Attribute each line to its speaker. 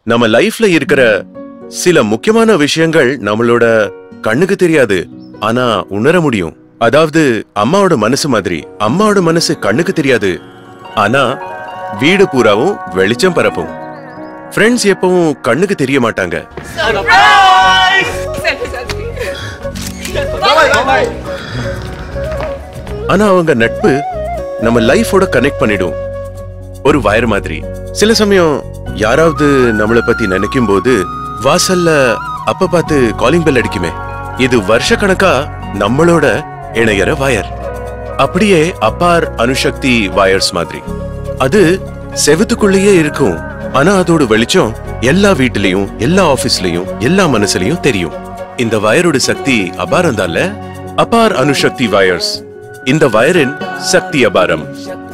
Speaker 1: நம்ம லைஃப்ல இருக்கிற சில முக்கியமான விஷயங்கள் நம்மளோட கண்ணுக்கு தெரியாது ஆனா உணர முடியும் அதாவது அம்மாவோட மனசு மாதிரி அம்மாவோட மனசு கண்ணுக்கு தெரியாது ஆனா வீடு பூராவும் வெளிச்சம் பரப்பும் ஃப்ரெண்ட்ஸ் எப்பவும் கண்ணுக்கு தெரிய மாட்டாங்க ஆனா அவங்க நட்பு நம்ம லைஃபோட கனெக்ட் பண்ணிடும் ஒரு வயர் மாதிரி சில சமயம் யாராவது நம்மள பத்தி நினைக்கும் போது வாசல்ல அப்ப பார்த்து காலிங் பெல் அடிக்குமே இது வருஷ கணக்கா நம்மளோட இணையற வயர் அப்படியே அப்பார் அணுசக்தி வயர்ஸ் மாதிரி அது செவத்துக்குள்ளேயே இருக்கும் ஆனா அதோட வெளிச்சம் எல்லா வீட்டிலையும் எல்லா ஆபீஸ்லயும் எல்லா மனசுலயும் தெரியும் இந்த வயரோட சக்தி அபாரம் தான்ல அபார் அணுசக்தி வயர்ஸ் இந்த வயரின் சக்தி அபாரம்